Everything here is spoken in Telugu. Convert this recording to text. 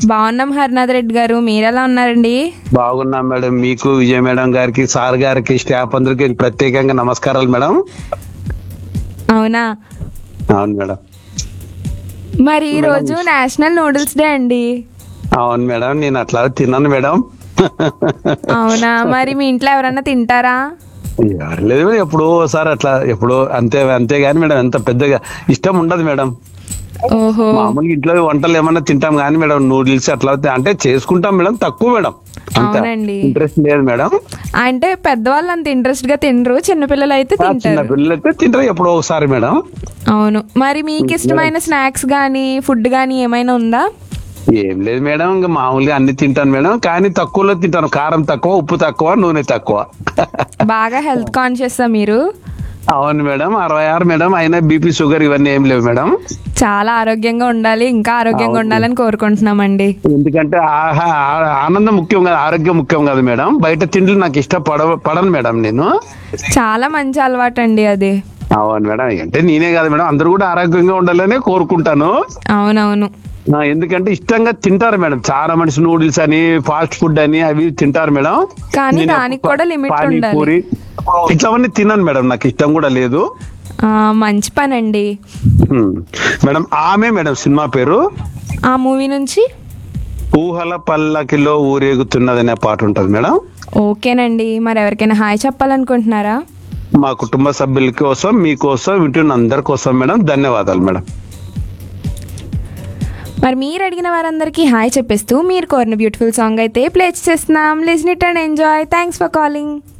బాగున్నాం హరినాథ్ రెడ్డి గారు మీరెలా ఉన్నారండి బాగున్నాం మేడం మీకు విజయ మేడం గారికి సార్ గారికి స్టాఫ్ అందరికి ప్రత్యేకంగా నమస్కారాలు మేడం అవునా అవును మేడం మరి ఈ రోజు నేషనల్ నూడిల్స్ డే అండి అవును మేడం నేను అట్లా తిన్నాను మేడం అవునా మరి మీ ఇంట్లో ఎవరన్నా తింటారా ఎవరు లేదు మేడం ఎప్పుడో ఒకసారి అట్లా ఎప్పుడో అంతే అంతే గాని మేడం ఎంత పెద్దగా ఇష్టం ఉండదు మేడం ఓహో మామూలుగా ఇంట్లో వంటలు ఏమన్నా తింటాం కానీ మేడం నూడిల్స్ అట్లా అంటే చేసుకుంటాం మేడం తక్కువ మేడం అంత అవునండి. ఇంట్రెస్ట్ లేదు మేడం అంటే పెద్దవాళ్ళు అంత ఇంట్రెస్ట్ గా తినరు చిన్నపిల్లలు అయితే ఆ చిన్న తింటారు పిల్లలు అయితే తింటారు ఎప్పుడో ఒకసారి మేడం అవును మరి మీకు ఇష్టమైన స్నాక్స్ గానీ ఫుడ్ గానీ ఏమైనా ఉందా ఏం లేదు మేడం ఇంకా మామూలుగా అన్ని తింటాను మేడం కానీ తక్కువలో తింటాను కారం తక్కువ ఉప్పు తక్కువ నూనె తక్కువ బాగా హెల్త్ కాన్షియస్ మీరు అవును మేడం అరవై ఆరు మేడం అయినా బీపీ షుగర్ ఇవన్నీ ఏం లేవు మేడం చాలా ఆరోగ్యంగా ఉండాలి ఇంకా ఆరోగ్యంగా ఉండాలని కోరుకుంటున్నామండి ఎందుకంటే ఆహా ఆ- ఆనందం ముఖ్యం కాదు ఆరోగ్యం ముఖ్యం కాదు మేడం బయట తిండ్లు నాకు ఇష్టపడ పడను మేడం నేను చాలా మంచి అలవాటు అండి అది అవును మేడం అంటే నేనే కాదు మేడం అందరూ కూడా ఆరోగ్యంగా ఉండాలని కోరుకుంటాను అవునవును ఆ, ఎందుకంటే ఇష్టంగా తింటారు మేడం చాలా మనిషి నూడిల్స్ అని ఫాస్ట్ ఫుడ్ అని అవి తింటారు మేడం కానీ నేను దానికి కూడా లిమిట్ ఉండాలి పానీపూరి ఇట్లావన్నీ తిన్నాను మేడం నాకు ఇష్టం కూడా లేదు ఆ, మంచి పని అండి హ్మ్. మేడం ఆమె మేడం సినిమా పేరు ఆ మూవీ నుంచి ఊహల పల్లకిలో ఊరేగుతున్నదనే పాట ఉంటది మేడం ఓకేనండి మరి ఎవరికైనా హాయ్ చెప్పాలనుకుంటున్నారా మా కుటుంబ సభ్యుల కోసం మీకోసం వింటున్న అందరి కోసం మేడం ధన్యవాదాలు మేడం మరి మీరు అడిగిన వారందరికీ హాయ్ చెప్పేస్తూ మీరు కోరిన బ్యూటిఫుల్ సాంగ్ అయితే ప్లే చేస్తున్నాం listen it and enjoy thanks for calling